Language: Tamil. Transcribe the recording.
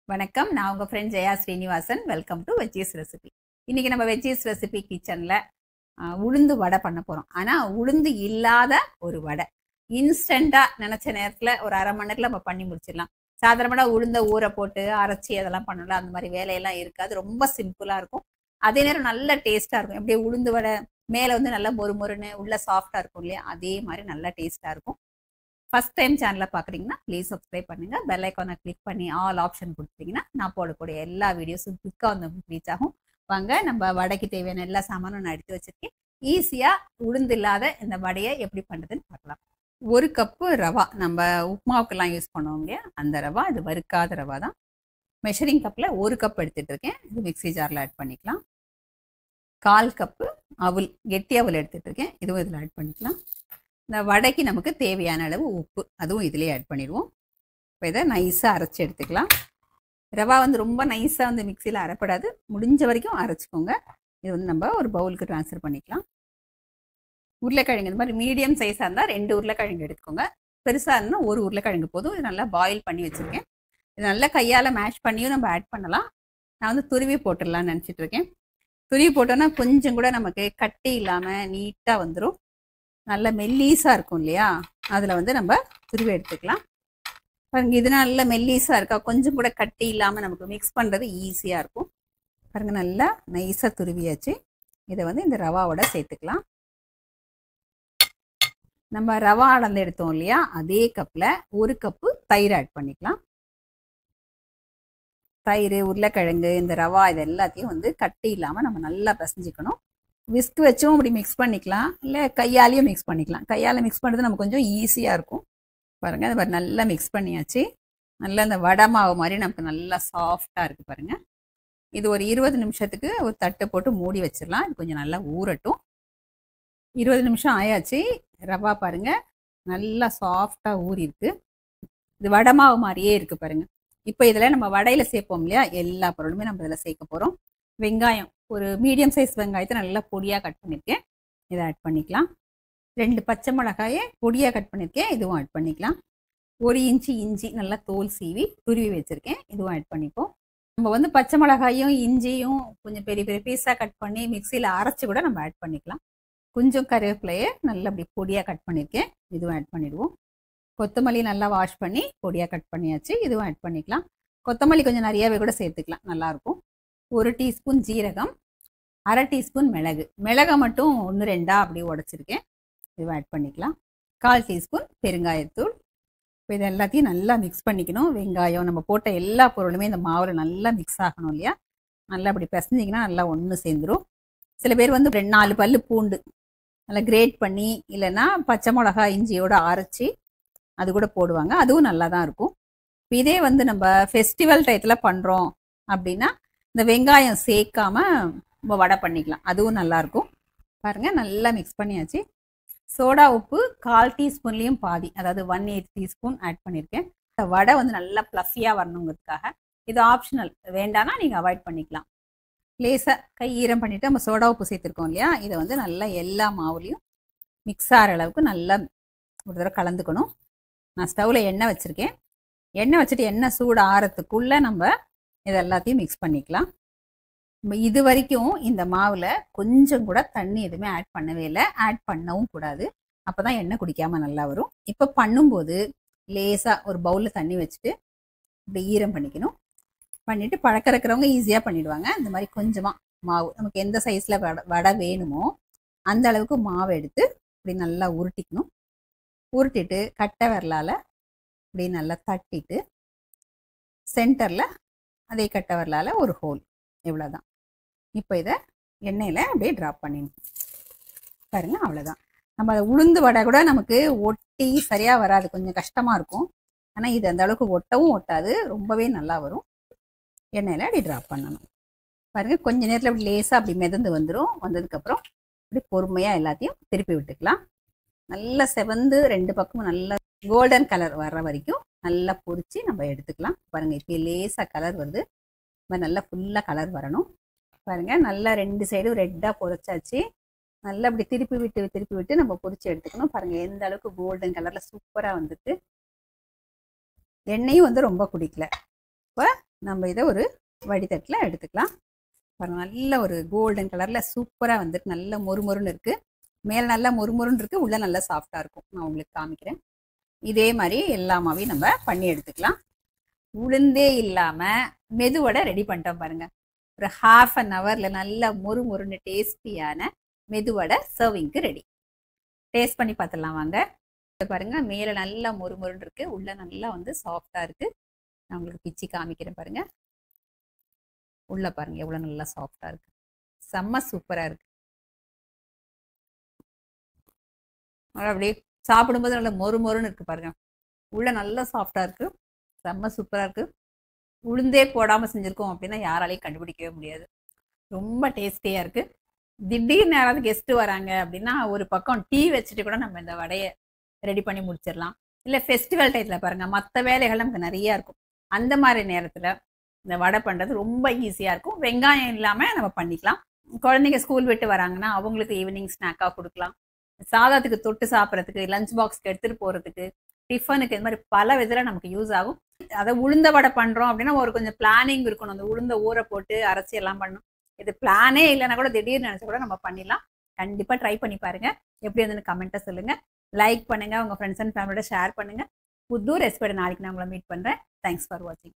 வணக்கம் நான் உங்கள் friend Jaya Srinivasan welcome to veggies recipe இன்றைக்கி நம்ம வெஜ்ஜீஸ் ரெசிபி கிச்சனில் உளுந்து வடை பண்ண போகிறோம் ஆனால் உளுந்து இல்லாத ஒரு வடை இன்ஸ்டண்ட்டாக நினச்ச நேரத்தில் ஒரு அரை மணி நேரத்தில் நம்ம பண்ணி முடிச்சிடலாம் சாதாரணமாக உளுந்த ஊற போட்டு அரைச்சி அதெல்லாம் பண்ணலாம் அந்த மாதிரி வேலையெல்லாம் இருக்காது ரொம்ப சிம்பிளாக இருக்கும் அதே நேரம் நல்ல டேஸ்ட்டாக இருக்கும் எப்படியே உளுந்து வடை மேலே வந்து நல்லா மொறு மொறுன்னு உள்ள சாஃப்டாக இருக்கும் இல்லையா அதே மாதிரி நல்லா டேஸ்ட்டாக இருக்கும் ஃபர்ஸ்ட் டைம் சேனலை பார்க்குறீங்கன்னா ப்ளீஸ் சப்ஸ்கிரைப் பண்ணுங்கள் பெல் ஐக்கானை கிளிக் பண்ணி ஆல் ஆப்ஷன் கொடுத்தீங்கன்னா நான் போடக்கூடிய எல்லா வீடியோஸும் குயிக்காக வந்து ரீச் ஆகும் வாங்க நம்ம வடைக்கு தேவையான எல்லா சாமானும் நான் எடுத்து வச்சிருக்கேன் ஈஸியாக உளுந்து இல்லாத இந்த வடையை எப்படி பண்ணுறதுன்னு பார்க்கலாம் ஒரு கப்பு ரவா நம்ம உப்மாவுக்கெல்லாம் யூஸ் பண்ணுவோம் இல்லையா அந்த ரவா இது வறுக்காத ரவா தான் மெஷரிங் கப்பில் ஒரு கப் எடுத்துகிட்டு இருக்கேன் இது மிக்ஸி ஜாரில் ஆட் பண்ணிக்கலாம் கால் கப்பு அவுல் கெட்டி அவுல் எடுத்துகிட்டு இருக்கேன் இதுவும் இதில் ஆட் பண்ணிக்கலாம் இந்த வடைக்கு நமக்கு தேவையான அளவு உப்பு அதுவும் இதிலே ஆட் பண்ணிடுவோம் இப்போ இதை நைஸாக அரைச்சி எடுத்துக்கலாம் ரவா வந்து ரொம்ப நைஸாக வந்து மிக்சியில் அரைப்படாது முடிஞ்ச வரைக்கும் அரைச்சிக்கோங்க இது வந்து நம்ம ஒரு பவுலுக்கு ட்ரான்ஸ்ஃபர் பண்ணிக்கலாம் உருளைக்கிழங்கு இந்த மாதிரி மீடியம் சைஸாக இருந்தால் ரெண்டு உருளைக்கிழங்கு எடுத்துக்கோங்க பெருசாக இருந்தால் ஒரு உருளைக்கிழங்கு போதும் இது நல்லா பாயில் பண்ணி வச்சுருக்கேன் இது நல்லா கையால் மேஷ் பண்ணியும் நம்ம ஆட் பண்ணலாம் நான் வந்து துருவி போட்டுடலாம்னு நினச்சிட்டு இருக்கேன் துருவி போட்டோன்னா கொஞ்சம் கூட நமக்கு கட்டி இல்லாமல் நீட்டாக வந்துடும் நல்ல மெல்லீஸாக இருக்கும் இல்லையா அதில் வந்து நம்ம துருவி எடுத்துக்கலாம் பாருங்க இது நல்ல மெல்லீஸாக இருக்கா கொஞ்சம் கூட கட்டி இல்லாமல் நமக்கு மிக்ஸ் பண்ணுறது ஈஸியாக இருக்கும் பாருங்க நல்லா நைஸாக துருவியாச்சு இதை வந்து இந்த ரவாவோட சேர்த்துக்கலாம் நம்ம ரவா அளந்து எடுத்தோம் இல்லையா அதே கப்பில் ஒரு கப்பு தயிர் ஆட் பண்ணிக்கலாம் தயிர் உருளைக்கிழங்கு இந்த ரவா இது எல்லாத்தையும் வந்து கட்டி இல்லாமல் நம்ம நல்லா பிசைஞ்சிக்கணும் விஸ்க் வச்சும் அப்படி மிக்ஸ் பண்ணிக்கலாம் இல்லை கையாலேயும் மிக்ஸ் பண்ணிக்கலாம் கையால் மிக்ஸ் பண்ணுறது நமக்கு கொஞ்சம் ஈஸியாக இருக்கும் பாருங்கள் அது மாதிரி நல்லா மிக்ஸ் பண்ணியாச்சு நல்லா இந்த வடை மாவு மாதிரி நமக்கு நல்லா சாஃப்டாக இருக்குது பாருங்கள் இது ஒரு இருபது நிமிஷத்துக்கு ஒரு தட்டை போட்டு மூடி வச்சிடலாம் இது கொஞ்சம் நல்லா ஊறட்டும் இருபது நிமிஷம் ஆயாச்சு ரவா பாருங்கள் நல்லா சாஃப்டாக ஊறி இருக்கு இது வடை மாவு மாதிரியே இருக்குது பாருங்கள் இப்போ இதில் நம்ம வடையில் சேர்ப்போம் இல்லையா எல்லா பொருளுமே நம்ம இதில் சேர்க்க போகிறோம் வெங்காயம் ஒரு மீடியம் சைஸ் வெங்காயத்தை நல்லா பொடியாக கட் பண்ணியிருக்கேன் இதை ஆட் பண்ணிக்கலாம் ரெண்டு பச்சை மிளகாயை பொடியாக கட் பண்ணியிருக்கேன் இதுவும் ஆட் பண்ணிக்கலாம் ஒரு இன்ச்சு இஞ்சி நல்லா தோல் சீவி துருவி வச்சுருக்கேன் இதுவும் ஆட் பண்ணிப்போம் நம்ம வந்து பச்சை மிளகாயும் இஞ்சியும் கொஞ்சம் பெரிய பெரிய பீஸாக கட் பண்ணி மிக்சியில் அரைச்சி கூட நம்ம ஆட் பண்ணிக்கலாம் கொஞ்சம் கருவேப்பிலையை நல்லா அப்படி பொடியாக கட் பண்ணியிருக்கேன் இதுவும் ஆட் பண்ணிடுவோம் கொத்தமல்லி நல்லா வாஷ் பண்ணி பொடியாக கட் பண்ணியாச்சு இதுவும் ஆட் பண்ணிக்கலாம் கொத்தமல்லி கொஞ்சம் நிறையாவே கூட சேர்த்துக்கலாம் நல்லாயிருக்கும் ஒரு டீஸ்பூன் ஜீரகம் அரை டீஸ்பூன் மிளகு மிளகை மட்டும் ஒன்று ரெண்டாக அப்படியே உடச்சிருக்கேன் இதுவும் ஆட் பண்ணிக்கலாம் கால் டீஸ்பூன் பெருங்காயத்தூள் இப்போ இது எல்லாத்தையும் நல்லா மிக்ஸ் பண்ணிக்கணும் வெங்காயம் நம்ம போட்ட எல்லா பொருளுமே இந்த மாவில் நல்லா மிக்ஸ் ஆகணும் இல்லையா நல்லா அப்படி பிசைஞ்சிங்கன்னா நல்லா ஒன்று சேர்ந்துடும் சில பேர் வந்து ரெண்டு நாலு பல் பூண்டு நல்லா கிரேட் பண்ணி இல்லைன்னா பச்சை மிளகா இஞ்சியோட அரைச்சி அது கூட போடுவாங்க அதுவும் நல்லா தான் இருக்கும் இதே வந்து நம்ம ஃபெஸ்டிவல் டயத்தில் பண்ணுறோம் அப்படின்னா இந்த வெங்காயம் சேர்க்காம நம்ம வடை பண்ணிக்கலாம் அதுவும் நல்லாயிருக்கும் பாருங்கள் நல்லா மிக்ஸ் பண்ணியாச்சு சோடா உப்பு கால் டீஸ்பூன்லேயும் பாதி அதாவது ஒன் எயிட் டீஸ்பூன் ஆட் பண்ணியிருக்கேன் வடை வந்து நல்லா ப்ளஃபியாக வரணுங்கிறதுக்காக இது ஆப்ஷனல் வேண்டானா நீங்கள் அவாய்ட் பண்ணிக்கலாம் லேசாக கை ஈரம் பண்ணிவிட்டு நம்ம சோடா உப்பு சேர்த்துருக்கோம் இல்லையா இதை வந்து நல்லா எல்லா மாவுலேயும் மிக்ஸ் ஆகிற அளவுக்கு நல்லா ஒரு தடவை கலந்துக்கணும் நான் ஸ்டவ்வில் எண்ணெய் வச்சுருக்கேன் எண்ணெய் வச்சுட்டு எண்ணெய் சூடு ஆறத்துக்குள்ளே நம்ம இது எல்லாத்தையும் மிக்ஸ் பண்ணிக்கலாம் நம்ம இது வரைக்கும் இந்த மாவில் கொஞ்சம் கூட தண்ணி எதுவுமே ஆட் பண்ணவே இல்லை ஆட் பண்ணவும் கூடாது அப்போ தான் எண்ணெய் குடிக்காமல் நல்லா வரும் இப்போ பண்ணும்போது லேசாக ஒரு பவுலில் தண்ணி வச்சுட்டு இப்படி ஈரம் பண்ணிக்கணும் பண்ணிவிட்டு பழக்க இருக்கிறவங்க ஈஸியாக பண்ணிடுவாங்க இந்த மாதிரி கொஞ்சமாக மாவு நமக்கு எந்த சைஸில் வடை வடை வேணுமோ அந்த அளவுக்கு மாவு எடுத்து இப்படி நல்லா உருட்டிக்கணும் உருட்டிட்டு கட்டை விரலால் இப்படி நல்லா தட்டிட்டு சென்டரில் அதே கட்டை வரலால் ஒரு ஹோல் இவ்வளோதான் இப்போ இதை எண்ணெயில் அப்படியே ட்ராப் பண்ணிடணும் பாருங்க அவ்வளோதான் நம்ம அதை உளுந்து வடை கூட நமக்கு ஒட்டி சரியாக வராது கொஞ்சம் கஷ்டமாக இருக்கும் ஆனால் இது அந்த அளவுக்கு ஒட்டவும் ஒட்டாது ரொம்பவே நல்லா வரும் எண்ணெயில் அப்படி ட்ராப் பண்ணணும் பாருங்கள் கொஞ்ச நேரத்தில் அப்படி லேசாக அப்படி மிதந்து வந்துடும் வந்ததுக்கப்புறம் அப்படி பொறுமையாக எல்லாத்தையும் திருப்பி விட்டுக்கலாம் நல்லா செவந்து ரெண்டு பக்கமும் நல்லா கோல்டன் கலர் வர்ற வரைக்கும் நல்லா பொரிச்சு நம்ம எடுத்துக்கலாம் பாருங்க இப்போ லேசாக கலர் வருது மாதிரி நல்லா ஃபுல்லாக கலர் வரணும் பாருங்க நல்லா ரெண்டு சைடும் ரெட்டாக பொரிச்சாச்சு நல்லா இப்படி திருப்பி விட்டு திருப்பி விட்டு நம்ம பொரிச்சு எடுத்துக்கணும் பாருங்க எந்த அளவுக்கு கோல்டன் கலரில் சூப்பராக வந்துட்டு எண்ணெயும் வந்து ரொம்ப குடிக்கல இப்போ நம்ம இதை ஒரு வடித்தட்டில் எடுத்துக்கலாம் பாருங்க நல்ல ஒரு கோல்டன் கலரில் சூப்பராக வந்துட்டு நல்ல மொறுமொறுன்னு இருக்குது மேலே நல்லா மொறுமொறுன்னு இருக்குது உள்ளே நல்லா சாஃப்டாக இருக்கும் நான் உங்களுக்கு காமிக்கிறேன் இதே மாதிரி எல்லா மாவையும் நம்ம பண்ணி எடுத்துக்கலாம் உளுந்தே இல்லாமல் மெதுவடை ரெடி பண்ணிட்டோம் பாருங்க ஒரு ஹாஃப் அன் ஹவரில் நல்ல மொறு மொறுன்னு டேஸ்டியான மெதுவடை சர்விங்க்கு ரெடி டேஸ்ட் பண்ணி பார்த்துடலாம் வாங்க இதை பாருங்க மேலே நல்லா மொறு மொறுன்னு இருக்கு உள்ள நல்லா வந்து சாஃப்டாக இருக்கு நான் உங்களுக்கு பிச்சு காமிக்கிறேன் பாருங்க உள்ள பாருங்க எவ்வளோ நல்லா சாஃப்டாக இருக்கு செம்ம சூப்பராக இருக்கு அது அப்படியே சாப்பிடும்போது நல்லா மொறு மொறுன்னு இருக்கு பாருங்க உள்ள நல்லா சாஃப்டாக இருக்கு செம்ம சூப்பராக இருக்கு உளுந்தே போடாமல் செஞ்சுருக்கோம் அப்படின்னா யாராலையும் கண்டுபிடிக்கவே முடியாது ரொம்ப டேஸ்டியாக இருக்கு திடீர்னு யாராவது கெஸ்ட் வராங்க அப்படின்னா ஒரு பக்கம் டீ வச்சுட்டு கூட நம்ம இந்த வடையை ரெடி பண்ணி முடிச்சிடலாம் இல்லை ஃபெஸ்டிவல் டைத்தில் பாருங்க மற்ற வேலைகள் நமக்கு நிறைய இருக்கும் அந்த மாதிரி நேரத்தில் இந்த வடை பண்ணுறது ரொம்ப ஈஸியாக இருக்கும் வெங்காயம் இல்லாமல் நம்ம பண்ணிக்கலாம் குழந்தைங்க ஸ்கூல் விட்டு வராங்கன்னா அவங்களுக்கு ஈவினிங் ஸ்நாக்காக கொடுக்கலாம் சாதத்துக்கு தொட்டு சாப்பிட்றதுக்கு லஞ்ச் பாக்ஸ்க்கு எடுத்துகிட்டு போகிறதுக்கு டிஃபனுக்கு இந்த மாதிரி பல விதத்தில் நமக்கு யூஸ் ஆகும் அதை உளுந்த வடை பண்ணுறோம் அப்படின்னா ஒரு கொஞ்சம் பிளானிங் இருக்கணும் அந்த உளுந்த ஊற போட்டு அரைச்சி எல்லாம் பண்ணணும் இது பிளானே இல்லைன்னா கூட திடீர்னு நினச்சா கூட நம்ம பண்ணிடலாம் கண்டிப்பாக ட்ரை பண்ணி பாருங்க எப்படி இருந்துன்னு கமெண்ட்டை சொல்லுங்க லைக் பண்ணுங்க உங்க ஃப்ரெண்ட்ஸ் அண்ட் ஃபேமிலியோட ஷேர் பண்ணுங்க புது ரெசிபியோட நாளைக்கு நான் உங்களை மீட் பண்றேன் தேங்க்ஸ் ஃபார் வாட்சிங்